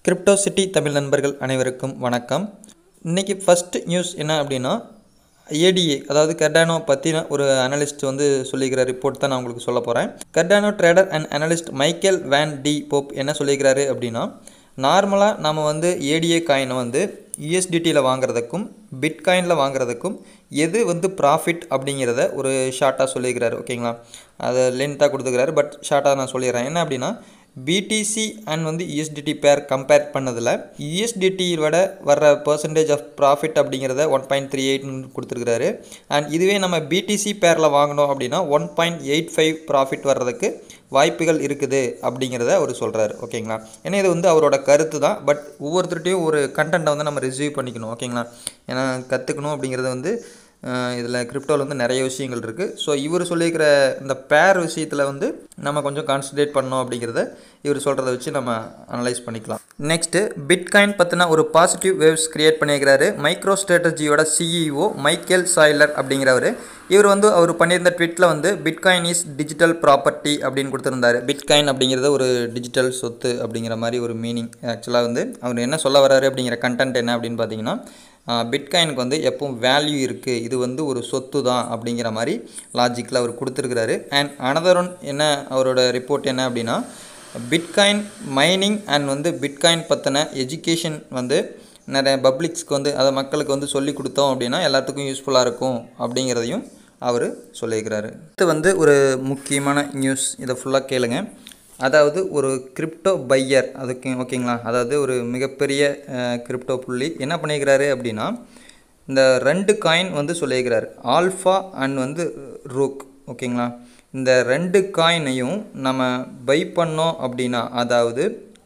crypto city Tamil நண்பர்கள் அனைவருக்கும் வணக்கம் இன்றைக்கி ஃபஸ்ட்டு நியூஸ் என்ன அப்படின்னா ஏடிஏ அதாவது கர்டானோ பற்றின ஒரு அனலிஸ்ட் வந்து சொல்லியிருக்கிற ரிப்போர்ட் தான் நான் உங்களுக்கு சொல்ல போகிறேன் Cardano trader and analyst Michael van de Poppe என்ன சொல்லியிருக்கிறாரு அப்படின்னா நார்மலாக நம்ம வந்து ஏடிஏ காயினை வந்து யூஎஸ்டிடியில் வாங்குறதுக்கும் பிட்காயினில் வாங்குறதுக்கும் எது வந்து ப்ராஃபிட் அப்படிங்கிறத ஒரு ஷார்ட்டாக சொல்லியிருக்கிறாரு ஓகேங்களா அதை லென்த்தாக கொடுத்துக்கிறாரு பட் ஷார்ட்டாக நான் சொல்லிடுறேன் என்ன அப்படின்னா பிடிசி அண்ட் வந்து யூஎஸ்டிடி பேர் கம்பேர் பண்ணதில் யூஎஸ்டிடி விட வர்ற பர்சன்டேஜ் ஆஃப் ப்ராஃபிட் அப்படிங்கிறத ஒன் பாயிண்ட் த்ரீ எயிட்னு கொடுத்துருக்காரு அண்ட் இதுவே நம்ம பிடிசி பேரில் வாங்கினோம் அப்படின்னா one point eight five profit வர்றதுக்கு வாய்ப்புகள் இருக்குது அப்படிங்கிறத அவர் சொல்கிறாரு ஓகேங்களா ஏன்னா இது வந்து அவரோட கருத்து தான் பட் ஒவ்வொருத்தர்கிட்டையும் ஒரு கண்டென்ட்டை வந்து நம்ம ரிசீவ் பண்ணிக்கணும் ஓகேங்களா ஏன்னா கற்றுக்கணும் அப்படிங்கிறது வந்து இதில் கிரிப்டோவில் வந்து நிறைய விஷயங்கள் இருக்குது ஸோ இவர் சொல்லியிருக்கிற இந்த பேர் விஷயத்தில் வந்து நம்ம கொஞ்சம் கான்சன்ட்ரேட் பண்ணோம் அப்படிங்கிறத இவர் சொல்கிறத வச்சு நம்ம அனலைஸ் பண்ணிக்கலாம் நெக்ஸ்ட்டு பிட்காயின் பற்றின ஒரு பாசிட்டிவ் வேவ்ஸ் கிரியேட் பண்ணியிருக்கிறாரு மைக்ரோ ஸ்ட்ராட்டஜியோட சிஇஓ மைக்கேல் சாய்லர் அப்படிங்கிறவர் இவர் வந்து அவர் பண்ணியிருந்த ட்விட்டில் வந்து பிட்காயின் இஸ் டிஜிட்டல் ப்ராப்பர்ட்டி அப்படின்னு கொடுத்துருந்தாரு பிட்காயின் அப்படிங்கிறது ஒரு டிஜிட்டல் சொத்து அப்படிங்கிற மாதிரி ஒரு மீனிங் ஆக்சுவலாக வந்து அவர் என்ன சொல்ல வராரு அப்படிங்கிற கண்டென்ட் என்ன அப்படின்னு பார்த்தீங்கன்னா பிட்காயினுக்கு வந்து எப்பவும் வேல்யூ இருக்குது இது வந்து ஒரு சொத்து தான் அப்படிங்கிற மாதிரி லாஜிக்கில் அவர் கொடுத்துருக்கிறாரு அண்ட் அனதர் ஒன் என்ன அவரோட ரிப்போர்ட் என்ன அப்படின்னா பிட்காயின் மைனிங் அண்ட் வந்து பிட்காயின் பற்றின எஜுகேஷன் வந்து நிறைய பப்ளிக்ஸ்க்கு வந்து அதை மக்களுக்கு வந்து சொல்லி கொடுத்தோம் அப்படின்னா எல்லாத்துக்கும் யூஸ்ஃபுல்லாக இருக்கும் அப்படிங்கிறதையும் அவர் சொல்லியிருக்கிறாரு இது வந்து ஒரு முக்கியமான நியூஸ் இதை ஃபுல்லாக கேளுங்க அதாவது ஒரு கிரிப்டோ பையர் அதுக்கு ஓகேங்களா அதாவது ஒரு மிகப்பெரிய கிரிப்டோ புள்ளி என்ன பண்ணியிருக்கிறாரு அப்படின்னா இந்த ரெண்டு காயின் வந்து சொல்லியிருக்கிறாரு ஆல்ஃபா அண்ட் வந்து ரூக் ஓகேங்களா இந்த ரெண்டு காயினையும் நம்ம பை பண்ணோம் அப்படின்னா அதாவது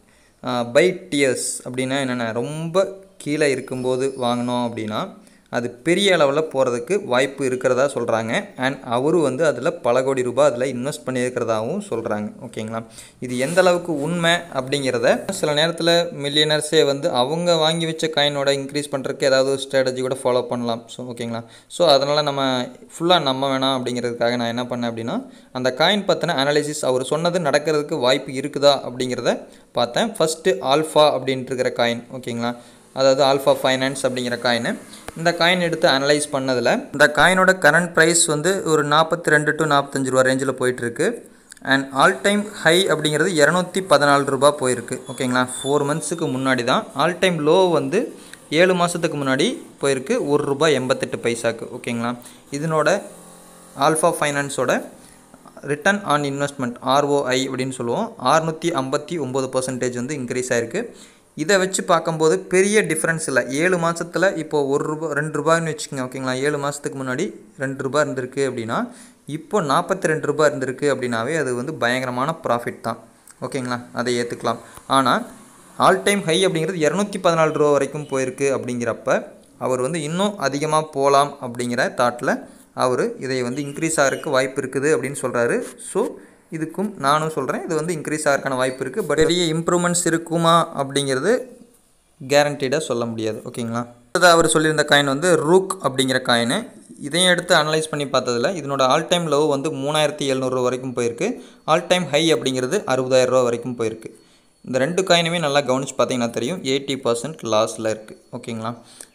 பை டியர்ஸ் அப்படின்னா என்னென்ன ரொம்ப கீழே இருக்கும்போது வாங்கினோம் அப்படின்னா அது பெரிய அளவில் போகிறதுக்கு வாய்ப்பு இருக்கிறதா சொல்கிறாங்க அண்ட் அவரும் வந்து அதில் பல கோடி ரூபாய் அதில் இன்வெஸ்ட் பண்ணியிருக்கிறதாகவும் சொல்கிறாங்க ஓகேங்களா இது எந்த அளவுக்கு உண்மை அப்படிங்கிறத சில நேரத்தில் மில்லியனர்ஸே வந்து அவங்க வாங்கி வச்ச காயினோட இன்க்ரீஸ் பண்ணுறதுக்கு ஏதாவது ஒரு ஸ்ட்ராட்டஜி கூட ஃபாலோ பண்ணலாம் ஸோ ஓகேங்களா ஸோ அதனால் நம்ம ஃபுல்லாக நம்ப வேணாம் அப்படிங்கிறதுக்காக நான் என்ன பண்ணேன் அப்படின்னா அந்த காயின் பற்றின அனாலிசிஸ் அவர் சொன்னது நடக்கிறதுக்கு வாய்ப்பு இருக்குதா அப்படிங்கிறத பார்த்தேன் ஃபஸ்ட்டு ஆல்ஃபா அப்படின்ட்டு இருக்கிற காயின் ஓகேங்களா அதாவது ஆல்ஃபா ஃபைனான்ஸ் அப்படிங்கிற காயின் இந்த காயின் எடுத்து அனலைஸ் பண்ணதில் இந்த காயினோட கரண்ட் ப்ரைஸ் வந்து ஒரு நாற்பத்தி ரெண்டு டு நாற்பத்தஞ்சு ரூபா ரேஞ்சில் போயிட்டுருக்கு அண்ட் ஆல் டைம் ஹை அப்படிங்கிறது இரநூத்தி பதினாலு ரூபா போயிருக்கு ஓகேங்களா ஃபோர் மந்த்ஸுக்கு முன்னாடி தான் ஆல் டைம் லோ வந்து ஏழு மாதத்துக்கு முன்னாடி போயிருக்கு ஒரு ரூபாய் எண்பத்தெட்டு பைசாக்கு ஓகேங்களா இதனோட ஆல்ஃபா ஃபைனான்ஸோட ரிட்டர்ன் ஆன் இன்வெஸ்ட்மெண்ட் ஆர்ஓஐ அப்படின்னு சொல்லுவோம் ஆறுநூற்றி ஐம்பத்தி ஒம்பது பர்சன்டேஜ் வந்து இன்க்ரீஸ் ஆயிருக்கு இதை வச்சு பார்க்கும்போது பெரிய டிஃப்ரென்ஸ் இல்லை ஏழு மாதத்தில் இப்போது ஒரு ரூபா ரெண்டு ரூபாய்னு வச்சுக்கோங்க ஓகேங்களா ஏழு மாதத்துக்கு முன்னாடி ரெண்டு ரூபா இருந்திருக்கு அப்படின்னா இப்போ நாற்பத்தி ரெண்டு ரூபா இருந்திருக்கு அப்படின்னாவே அது வந்து பயங்கரமான ப்ராஃபிட் தான் ஓகேங்களா அதை ஏற்றுக்கலாம் ஆனால் ஆல் டைம் ஹை அப்படிங்கிறது இரநூத்தி பதினாலு ரூபா வரைக்கும் போயிருக்கு அப்படிங்கிறப்ப அவர் வந்து இன்னும் அதிகமாக போகலாம் அப்படிங்கிற தாட்டில் அவர் இதை வந்து இன்க்ரீஸ் ஆகிறதுக்கு வாய்ப்பு இருக்குது அப்படின்னு சொல்கிறாரு ஸோ இதுக்கும் நானும் சொல்கிறேன் இது வந்து இன்க்ரீஸ் ஆகிறதுக்கான வாய்ப்பு இருக்குது பட் பெரிய இம்ப்ரூவ்மெண்ட்ஸ் இருக்குமா அப்படிங்கிறது கேரண்டீடாக சொல்ல முடியாது ஓகேங்களா அடுத்தது அவர் சொல்லியிருந்த காயின் வந்து ரூக் அப்படிங்கிற காயின் இதையும் எடுத்து அனலைஸ் பண்ணி பார்த்ததில் இதனோட ஆல் டைம் லோ வந்து மூணாயிரத்தி எழுநூறுவா வரைக்கும் போயிருக்கு ஆல் டைம் ஹை அப்படிங்கிறது அறுபதாயிரம் ரூபா வரைக்கும் போயிருக்கு இந்த ரெண்டு காயினுமே நல்லா கவனித்து பார்த்தீங்கன்னா தெரியும் எயிட்டி பர்சன்ட் லாஸில் இருக்குது ஓகேங்களா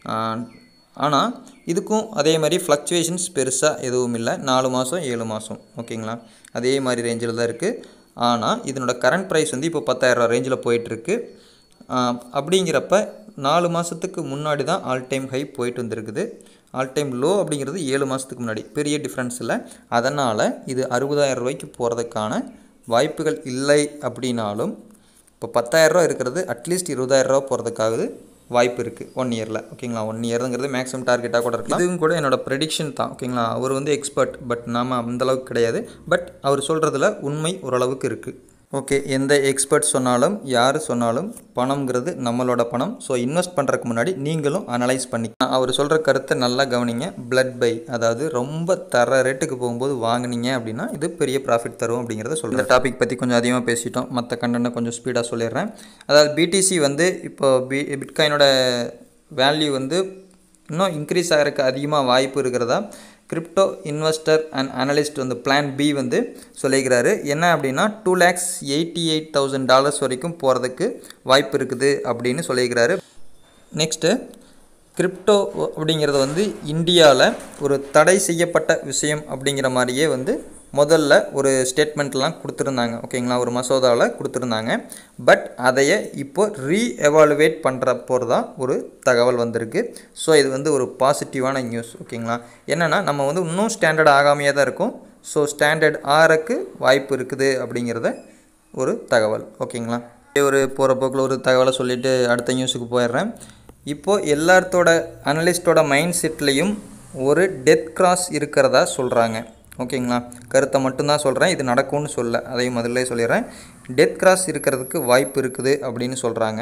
ஆனால் இதுக்கும் அதே மாதிரி ஃப்ளக்சுவேஷன்ஸ் பெருசாக எதுவும் இல்லை நாலு மாதம் ஏழு மாதம் ஓகேங்களா அதே மாதிரி ரேஞ்சில் தான் இருக்குது ஆனால் இதனோட கரண்ட் ப்ரைஸ் வந்து இப்போ பத்தாயிரரூவா ரேஞ்சில் போயிட்டுருக்கு அப்படிங்கிறப்ப நாலு மாதத்துக்கு முன்னாடி தான் ஆல் டைம் ஹை போயிட்டு வந்திருக்குது ஆல் டைம் லோ அப்படிங்கிறது ஏழு மாதத்துக்கு முன்னாடி பெரிய டிஃப்ரென்ஸ் இல்லை அதனால் இது அறுபதாயிரம் ரூபாய்க்கு போகிறதுக்கான வாய்ப்புகள் இல்லை அப்படின்னாலும் இப்போ பத்தாயிரரூவா இருக்கிறது அட்லீஸ்ட் இருபதாயிரரூவா போகிறதுக்காவது வாய்ப்பு இருக்குது ஒன் இயரில் ஓகேங்களா ஒன் இயருங்கிறது மேக்ஸிமம் டார்கெட்டாக கூட இருக்கலாம் இதுவும் கூட என்னோட ப்ரெடிக்ஷன் தான் ஓகேங்களா அவர் வந்து எக்ஸ்பர்ட் பட் நாம் அந்தளவுக்கு கிடையாது பட் அவர் சொல்கிறதுல உண்மை ஓரளவுக்கு இருக்குது ஓகே எந்த எக்ஸ்பர்ட் சொன்னாலும் யார் சொன்னாலும் பணம்ங்கிறது நம்மளோட பணம் ஸோ இன்வெஸ்ட் பண்ணுறதுக்கு முன்னாடி நீங்களும் அனலைஸ் பண்ணி அவர் சொல்கிற கருத்தை நல்லா கவனிங்க பிளட் பை அதாவது ரொம்ப தர ரேட்டுக்கு போகும்போது வாங்கினீங்க அப்படின்னா இது பெரிய ப்ராஃபிட் தரும் அப்படிங்கிறத சொல்கிறேன் இந்த டாபிக் பற்றி கொஞ்சம் அதிகமாக பேசிட்டோம் மற்ற கண்டனை கொஞ்சம் ஸ்பீடாக சொல்லிடுறேன் அதாவது பிடிசி வந்து இப்போ பி பிட்காயினோட வேல்யூ வந்து இன்னும் இன்க்ரீஸ் ஆகிறதுக்கு அதிகமாக வாய்ப்பு இருக்கிறதா கிரிப்டோ இன்வெஸ்டர் அண்ட் அனலிஸ்ட் வந்து பிளான் பி வந்து சொல்லிக்கிறாரு என்ன அப்படின்னா two lakhs eighty eight thousand dollars வரைக்கும் போகிறதுக்கு வாய்ப்பு இருக்குது அப்படின்னு சொல்லியிருக்கிறாரு நெக்ஸ்ட்டு கிரிப்டோ அப்படிங்கிறது வந்து இந்தியாவில் ஒரு தடை செய்யப்பட்ட விஷயம் அப்படிங்கிற மாதிரியே வந்து முதல்ல ஒரு ஸ்டேட்மெண்ட்லாம் கொடுத்துருந்தாங்க ஓகேங்களா ஒரு மசோதாவில் கொடுத்துருந்தாங்க பட் அதையே இப்போ ரீ எவாலுவேட் பண்ணுற போகிறது தான் ஒரு தகவல் வந்திருக்கு ஸோ இது வந்து ஒரு பாசிட்டிவான நியூஸ் ஓகேங்களா என்னென்னா நம்ம வந்து இன்னும் ஸ்டாண்டர்ட் ஆகாமையே தான் இருக்கும் ஸோ ஸ்டாண்டர்ட் ஆறக்கு வாய்ப்பு இருக்குது அப்படிங்கிறத ஒரு தகவல் ஓகேங்களா ஒரு போகிற போக்கில் ஒரு தகவலை சொல்லிவிட்டு அடுத்த நியூஸுக்கு போயிடுறேன் இப்போது எல்லாத்தோட அனலிஸ்டோட மைண்ட் செட்லேயும் ஒரு டெத் கிராஸ் இருக்கிறதா சொல்கிறாங்க ஓகேங்களா கருத்தை மட்டும்தான் சொல்கிறேன் இது நடக்கும்னு சொல்ல அதையும் முதல்ல சொல்லிடுறேன் டெத் கிராஸ் இருக்கிறதுக்கு வாய்ப்பு இருக்குது அப்படின்னு சொல்கிறாங்க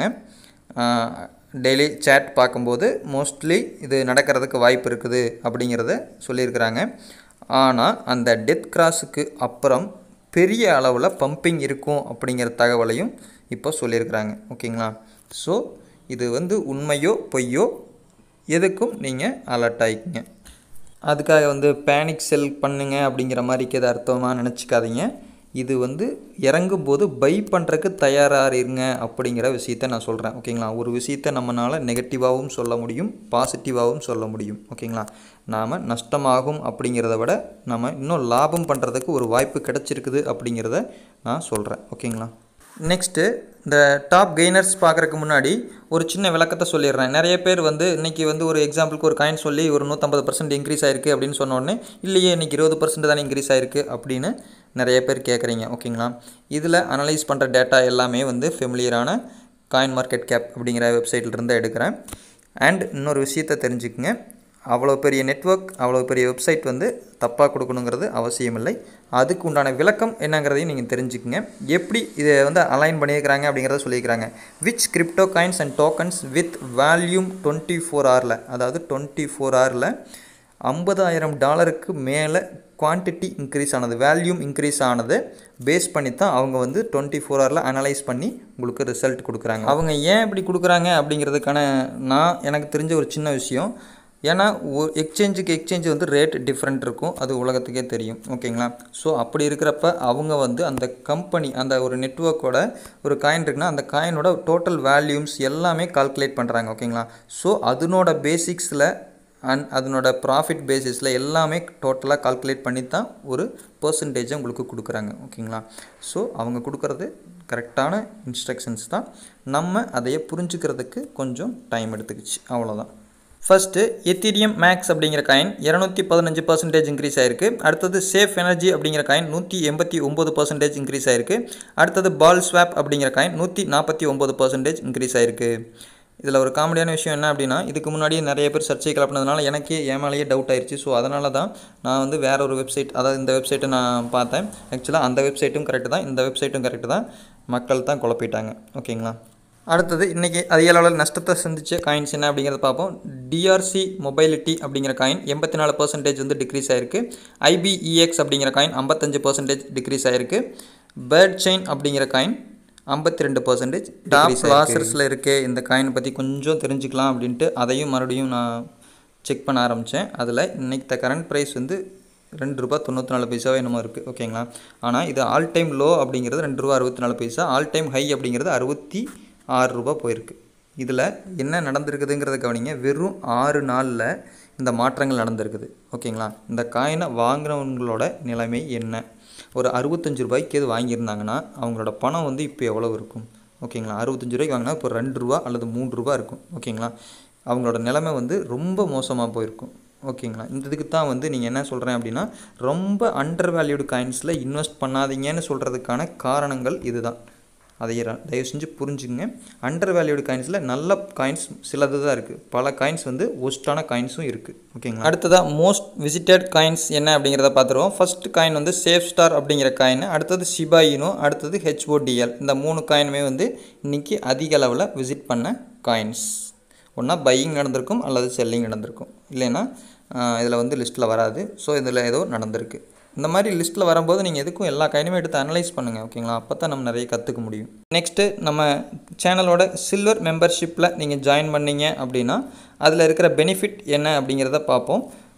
டெய்லி சேட் பார்க்கும்போது மோஸ்ட்லி இது நடக்கிறதுக்கு வாய்ப்பு இருக்குது அப்படிங்கிறத சொல்லியிருக்கிறாங்க ஆனால் அந்த டெத் கிராஸுக்கு அப்புறம் பெரிய அளவில் பம்பிங் இருக்கும் அப்படிங்கிற தகவலையும் இப்போ சொல்லியிருக்கிறாங்க ஓகேங்களா ஸோ இது வந்து உண்மையோ பொய்யோ எதுக்கும் நீங்கள் அலர்ட் ஆகிக்கிங்க அதுக்காக வந்து பேனிக் செல் பண்ணுங்க அப்படிங்கிற மாதிரிக்கு எது அர்த்தமாக நினச்சிக்காதீங்க இது வந்து இறங்கும்போது பை பண்ணுறக்கு தயாராக இருங்க அப்படிங்கிற விஷயத்த நான் சொல்கிறேன் ஓகேங்களா ஒரு விஷயத்த நம்மளால் நெகட்டிவாகவும் சொல்ல முடியும் பாசிட்டிவாகவும் சொல்ல முடியும் ஓகேங்களா நாம் நஷ்டமாகும் அப்படிங்கிறத விட நம்ம இன்னும் லாபம் பண்ணுறதுக்கு ஒரு வாய்ப்பு கிடச்சிருக்குது அப்படிங்கிறத நான் சொல்கிறேன் ஓகேங்களா நெக்ஸ்ட்டு இந்த டாப் கெய்னர்ஸ் பார்க்குறதுக்கு முன்னாடி ஒரு சின்ன விளக்கத்தை சொல்லிடுறேன் நிறைய பேர் வந்து இன்றைக்கி வந்து ஒரு எக்ஸாம்பிளுக்கு ஒரு காயின் சொல்லி ஒரு நூற்றம்பது பர்சன்ட் இன்க்ரீஸ் ஆயிருக்கு அப்படின்னு சொன்ன உடனே இல்லையே இன்றைக்கி இருபது பர்சன்ட் தானே இன்க்ரீஸ் ஆயிருக்கு அப்படின்னு நிறைய பேர் கேட்குறீங்க ஓகேங்களா இதில் அனலைஸ் பண்ணுற டேட்டா எல்லாமே வந்து ஃபெமிலியரான காயின் மார்க்கெட் கேப் அப்படிங்கிற வெப்சைட்லேருந்து எடுக்கிறேன் அண்ட் இன்னொரு விஷயத்தை தெரிஞ்சுக்குங்க அவ்வளோ பெரிய நெட்ஒர்க் அவ்வளோ பெரிய வெப்சைட் வந்து தப்பாக கொடுக்கணுங்கிறது அவசியம் இல்லை அதுக்கு உண்டான விளக்கம் என்னங்கிறதையும் நீங்கள் தெரிஞ்சுக்குங்க எப்படி இதை வந்து அலைன் பண்ணியிருக்கிறாங்க அப்படிங்கிறத சொல்லியிருக்கிறாங்க which crypto coins and tokens with volume twenty four ஹவரில் அதாவது டுவெண்ட்டி ஃபோர் ஹவரில் ஐம்பதாயிரம் டாலருக்கு மேலே குவான்டிட்டி இன்க்ரீஸ் ஆனது வேல்யூம் இன்க்ரீஸ் ஆனது பேஸ் பண்ணி தான் அவங்க வந்து டுவெண்ட்டி ஃபோர் ஹவரில் அனலைஸ் பண்ணி உங்களுக்கு ரிசல்ட் கொடுக்குறாங்க அவங்க ஏன் இப்படி கொடுக்குறாங்க அப்படிங்கிறதுக்கான நான் எனக்கு தெரிஞ்ச ஒரு சின்ன விஷயம் ஏன்னா எக்ஸ்சேஞ்சுக்கு எக்ஸ்சேஞ்சு வந்து ரேட் டிஃப்ரெண்ட் இருக்கும் அது உலகத்துக்கே தெரியும் ஓகேங்களா ஸோ அப்படி இருக்கிறப்ப அவங்க வந்து அந்த கம்பெனி அந்த ஒரு நெட்ஒர்க்கோட ஒரு காயின் இருக்குன்னா அந்த காயினோட டோட்டல் வேல்யூம்ஸ் எல்லாமே கால்குலேட் பண்ணுறாங்க ஓகேங்களா ஸோ அதனோட பேசிக்ஸில் அண்ட் அதனோட ப்ராஃபிட் பேசிஸில் எல்லாமே டோட்டலாக கால்குலேட் பண்ணி தான் ஒரு பர்சன்டேஜை உங்களுக்கு கொடுக்குறாங்க ஓகேங்களா ஸோ அவங்க கொடுக்குறது கரெக்டான இன்ஸ்ட்ரக்ஷன்ஸ் தான் நம்ம அதையே புரிஞ்சுக்கிறதுக்கு கொஞ்சம் டைம் எடுத்துக்கிச்சு அவ்வளோதான் ஃபஸ்ட்டு எத்தீரியம் மேக்ஸ் அப்படிங்கிற காயின் இரநூத்தி பதினஞ்சு பர்சன்டேஜ் இன்க்ரீஸ் ஆயிருக்கு அடுத்தது சேஃப் எனர்ஜி அப்படிங்கிற காயின் நூற்றி எண்பத்தி ஒம்பது பர்சன்டேஜ் இன்க்ரீஸ் ஆயிருக்கு அடுத்தது பால் ஸ்வாப் அப்படிங்கிற காயின் நூற்றி நாற்பத்தி ஒம்பது பர்சன்டேஜ் இன்க்ரீஸ் ஆயிருக்கு இதில் ஒரு காமெடியான விஷயம் என்ன அப்படின்னா இதுக்கு முன்னாடியே நிறைய பேர் சர்ச்சை கிளப்பினதுனால எனக்கே ஏமாலேயே டவுட் ஆயிடுச்சு ஸோ அதனால தான் நான் வந்து வேற ஒரு வெப்சைட் அதாவது இந்த வெப்சைட்டை நான் பார்த்தேன் ஆக்சுவலாக அந்த வெப்சைட்டும் கரெக்டு தான் இந்த வெப்சைட்டும் கரெக்டு தான் மக்கள் தான் குழப்பிட்டாங்க ஓகேங்களா அடுத்தது இன்றைக்கி அதிக அளவில் நஷ்டத்தை சந்திச்ச காயின்ஸ் என்ன அப்படிங்கிறத பார்ப்போம் டிஆர்சி மொபைலிட்டி அப்படிங்கிற காயின் எண்பத்தி நாலு பர்சன்டேஜ் வந்து டிக்ரீஸ் ஆயிருக்கு ஐபிஇஎக்ஸ் அப்படிங்கிற காயின் ஐம்பத்தஞ்சு பர்சன்டேஜ் டிக்ரீஸ் ஆயிருக்கு பேர்ட் செயின் அப்படிங்கிற காயின் ஐம்பத்தி ரெண்டு பர்சன்டேஜ் டாப் லாசர்ஸில் இருக்கே இந்த காயினை பற்றி கொஞ்சம் தெரிஞ்சுக்கலாம் அப்படின்ட்டு அதையும் மறுபடியும் நான் செக் பண்ண ஆரம்பித்தேன் அதில் இன்றைக்கி த கரண்ட் ப்ரைஸ் வந்து ரெண்டு ரூபா தொண்ணூற்றி நாலு பைசாவே என்னமோ இருக்குது ஓகேங்களா ஆனால் இது ஆல் டைம் லோ அப்படிங்கிறது ரெண்டு ரூபா அறுபத்தி நாலு பைசா ஆல் டைம் ஹை அப்படிங்கிறது அறுபத்தி ஆறு ரூபா போயிருக்கு இதில் என்ன நடந்திருக்குதுங்கிறத கவனிங்க வெறும் ஆறு நாளில் இந்த மாற்றங்கள் நடந்திருக்குது ஓகேங்களா இந்த காயினை வாங்கினவங்களோட நிலைமை என்ன ஒரு அறுபத்தஞ்சு ரூபாய்க்கு எது வாங்கியிருந்தாங்கன்னா அவங்களோட பணம் வந்து இப்போ எவ்வளோ இருக்கும் ஓகேங்களா அறுபத்தஞ்சு ரூபாய்க்கு வாங்கினா இப்போ ரெண்டு ரூபா அல்லது மூணு ரூபா இருக்கும் ஓகேங்களா அவங்களோட நிலைமை வந்து ரொம்ப மோசமாக போயிருக்கும் ஓகேங்களா இந்த இதுக்கு தான் வந்து நீங்கள் என்ன சொல்கிறேன் அப்படின்னா ரொம்ப அண்டர் வேல்யூடு காயின்ஸில் இன்வெஸ்ட் பண்ணாதீங்கன்னு சொல்கிறதுக்கான காரணங்கள் இதுதான் அதை ர- தயவு செஞ்சு புரிஞ்சுங்க அண்டர் வேல்யூடு காயின்ஸில் நல்ல காயின்ஸ் சிலது தான் இருக்குது பல காயின்ஸ் வந்து ஒஸ்ட்டான காயின்ஸும் இருக்குது ஓகேங்களா அடுத்ததாக மோஸ்ட் விசிட்டட் காயின்ஸ் என்ன அப்படிங்கிறத பார்த்துருவோம் ஃபர்ஸ்ட் காயின் வந்து சேஃப் ஸ்டார் அப்படிங்கிற காயின் அடுத்தது ஷிபாயினோ அடுத்தது ஹெச்ஓடிஎல் இந்த மூணு காயினுமே வந்து இன்றைக்கி அதிக அளவில் விசிட் பண்ண காயின்ஸ் ஒன்றா பையிங் நடந்திருக்கும் அல்லது செல்லிங் நடந்திருக்கும் இல்லைன்னா இதில் வந்து லிஸ்ட்டில் வராது ஸோ இதில் ஏதோ நடந்திருக்கு இந்த மாதிரி லிஸ்ட்டில் வரும்போது நீங்கள் எதுக்கும் எல்லா காயினுமே எடுத்து அனலைஸ் பண்ணுங்கள் ஓகேங்களா அப்போ தான் நம்ம நிறைய கற்றுக்க முடியும் நெக்ஸ்ட்டு நம்ம சேனலோட சில்வர் மெம்பர்ஷிப்பில் நீங்கள் ஜாயின் பண்ணீங்க அப்படின்னா அதில் இருக்கிற பெனிஃபிட் என்ன அப்படிங்கிறத பார்ப்போம்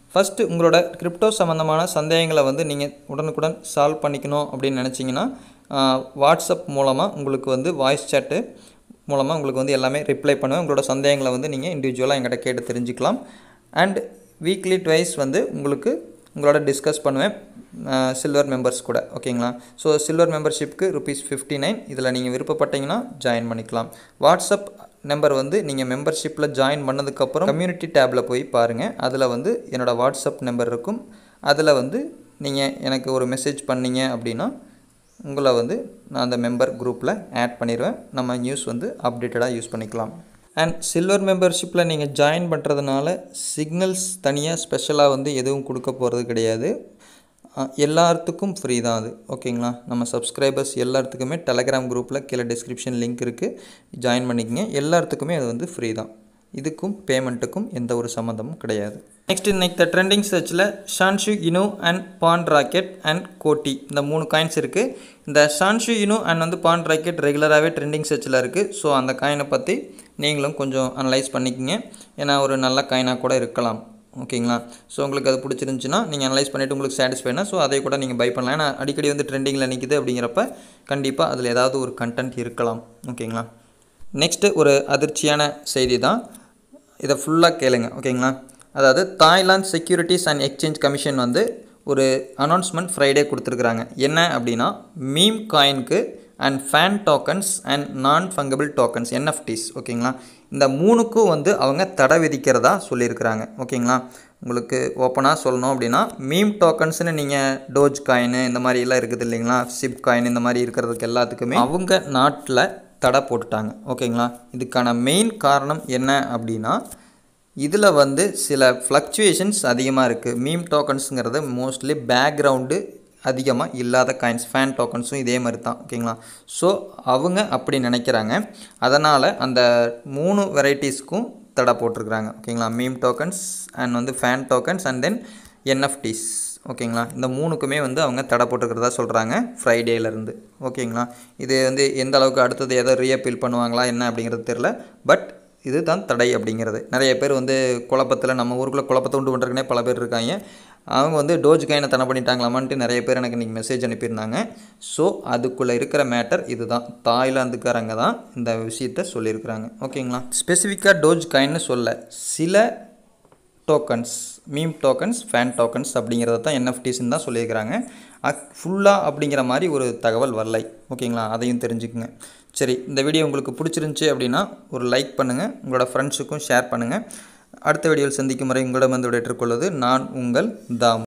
ஃபஸ்ட்டு உங்களோட கிரிப்டோ சம்மந்தமான சந்தேகங்களை வந்து நீங்கள் உடனுக்குடன் சால்வ் பண்ணிக்கணும் அப்படின்னு நினச்சிங்கன்னா வாட்ஸ்அப் மூலமாக உங்களுக்கு வந்து வாய்ஸ் சேட்டு மூலமாக உங்களுக்கு வந்து எல்லாமே ரிப்ளை பண்ணுவேன் உங்களோட சந்தேகங்களை வந்து நீங்கள் இண்டிவிஜுவலாக எங்கிட்ட கேட்டு தெரிஞ்சுக்கலாம் அண்ட் வீக்லி ட்வைஸ் வந்து உங்களுக்கு உங்களோட டிஸ்கஸ் பண்ணுவேன் சில்வர் மெம்பர்ஸ் கூட ஓகேங்களா ஸோ சில்வர் மெம்பர்ஷிப்க்கு ருபீஸ் ஃபிஃப்டி நைன் இதில் நீங்கள் விருப்பப்பட்டீங்கன்னா ஜாயின் பண்ணிக்கலாம் வாட்ஸ்அப் நம்பர் வந்து நீங்கள் மெம்பர்ஷிப்பில் ஜாயின் பண்ணதுக்கப்புறம் கம்யூனிட்டி டேப்பில் போய் பாருங்கள் அதில் வந்து என்னோடய வாட்ஸ்அப் நம்பர் இருக்கும் அதில் வந்து நீங்கள் எனக்கு ஒரு மெசேஜ் பண்ணீங்க அப்படின்னா உங்களை வந்து நான் அந்த மெம்பர் குரூப்பில் ஆட் பண்ணிடுவேன் நம்ம நியூஸ் வந்து அப்டேட்டடாக யூஸ் பண்ணிக்கலாம் அண்ட் சில்வர் மெம்பர்ஷிப்பில் நீங்கள் ஜாயின் பண்ணுறதுனால சிக்னல்ஸ் தனியாக ஸ்பெஷலாக வந்து எதுவும் கொடுக்க போகிறது கிடையாது அஹ், எல்லாத்துக்கும் ஃப்ரீ தான் அது ஓகேங்களா நம்ம சப்ஸ்கிரைபர்ஸ் எல்லாத்துக்குமே டெலகிராம் குரூப்பில் கீழே டிஸ்கிரிப்ஷன் லிங்க் இருக்குது ஜாயின் பண்ணிக்கங்க எல்லாத்துக்குமே அது வந்து ஃப்ரீ தான் இதுக்கும் பேமெண்ட்டுக்கும் எந்த ஒரு சம்மந்தமும் கிடையாது நெக்ஸ்ட் இன்னைக்கு ட்ரெண்டிங் சர்ச்சில் ஷான்ஷு இனு அண்ட் பான் ராக்கெட் அண்ட் கோட்டி இந்த மூணு காயின்ஸ் இருக்குது இந்த ஷான்ஷு இனு அண்ட் வந்து பான் ராக்கெட் ரெகுலராகவே ட்ரெண்டிங் சர்ச்சில் இருக்குது ஸோ அந்த காயினை பற்றி நீங்களும் கொஞ்சம் அனலைஸ் பண்ணிக்கங்க ஏன்னா ஒரு நல்ல காயினாக கூட இருக்கலாம் ஓகேங்களா ஸோ உங்களுக்கு அது பிடிச்சிருந்துச்சுன்னா நீங்கள் அனலைஸ் பண்ணிவிட்டு உங்களுக்கு சாட்டிஸ்ஃபைனா ஸோ அதை கூட நீங்கள் பை பண்ணலாம் ஏன்னா அடிக்கடி வந்து ட்ரெண்டிங்கில் நிற்கிது அப்படிங்கிறப்ப கண்டிப்பாக அதில் ஏதாவது ஒரு கண்டென்ட் இருக்கலாம் ஓகேங்களா நெக்ஸ்ட்டு ஒரு அதிர்ச்சியான செய்தி தான் இதை ஃபுல்லாக கேளுங்க ஓகேங்களா அதாவது Thailand securities and exchange commission வந்து ஒரு அனௌன்ஸ்மெண்ட் ஃப்ரைடே கொடுத்துருக்குறாங்க என்ன அப்படின்னா மீம் காயினுக்கு and fan tokens and non fungible tokens NFTs ஓகேங்களா இந்த மூணுக்கும் வந்து அவங்க தடை விதிக்கிறதா சொல்லியிருக்கிறாங்க ஓகேங்களா உங்களுக்கு ஓப்பனாக சொல்லணும் அப்படின்னா மீம் டோக்கன்ஸ்னு நீங்கள் டோஜ் காயின் இந்த மாதிரி எல்லாம் இருக்குது இல்லைங்களா சிப் காயின் இந்த மாதிரி இருக்கிறதுக்கு எல்லாத்துக்குமே அவங்க நாட்டில் தடை போட்டுட்டாங்க ஓகேங்களா இதுக்கான மெயின் காரணம் என்ன அப்படின்னா இதில் வந்து சில ஃப்ளக்சுவேஷன்ஸ் அதிகமாக இருக்குது மீம் டோக்கன்ஸுங்கிறது மோஸ்ட்லி பேக்ரவுண்டு அதிகமாக இல்லாத காயின்ஸ் ஃபேன் டோக்கன்ஸும் இதே மாதிரி தான் ஓகேங்களா ஸோ அவங்க அப்படி நினைக்கிறாங்க அதனால் அந்த மூணு வெரைட்டிஸ்க்கும் தடை போட்டிருக்கிறாங்க ஓகேங்களா மீம் டோக்கன்ஸ் அண்ட் வந்து fan tokens and then NFTs ஓகேங்களா இந்த மூணுக்குமே வந்து அவங்க தடை போட்டுக்கிறதா சொல்கிறாங்க ஃப்ரைடேலேருந்து ஓகேங்களா இது வந்து எந்த அளவுக்கு அடுத்தது எதை ரீஅப்பீல் பண்ணுவாங்களா என்ன அப்படிங்கிறது தெரில பட் இதுதான் தடை அப்படிங்கிறது நிறைய பேர் வந்து குழப்பத்தில் நம்ம ஊருக்குள்ளே குழப்பத்தை உண்டு பண்ணுறதுக்குனே பல பேர் இருக்காங்க அவங்க வந்து டோஜ் காயினை தடை பண்ணிட்டாங்களாமான்ட்டு நிறைய பேர் எனக்கு இன்றைக்கி மெசேஜ் அனுப்பியிருந்தாங்க ஸோ அதுக்குள்ளே இருக்கிற மேட்டர் இதுதான் தாய்லாந்துக்காரங்க தான் இந்த விஷயத்த சொல்லியிருக்கிறாங்க ஓகேங்களா ஸ்பெசிஃபிக்காக டோஜ் காயின்னு சொல்ல சில tokens meme tokens fan tokens அப்படிங்கிறத தான் என்எஃப்டிஸ்ன்னு தான் சொல்லியிருக்கிறாங்க அக் ஃபுல்லாக அப்படிங்கிற மாதிரி ஒரு தகவல் வரலை ஓகேங்களா அதையும் தெரிஞ்சுக்குங்க சரி இந்த வீடியோ உங்களுக்கு பிடிச்சிருந்துச்சி அப்படின்னா ஒரு லைக் பண்ணுங்கள் உங்களோட ஃப்ரெண்ட்ஸுக்கும் ஷேர் பண்ணுங்கள் அடுத்த வீடியோவில் சந்திக்கும் வரை உங்களிடம் வந்து விடைற்றுக்கொள்வது நான் உங்கள் தாம்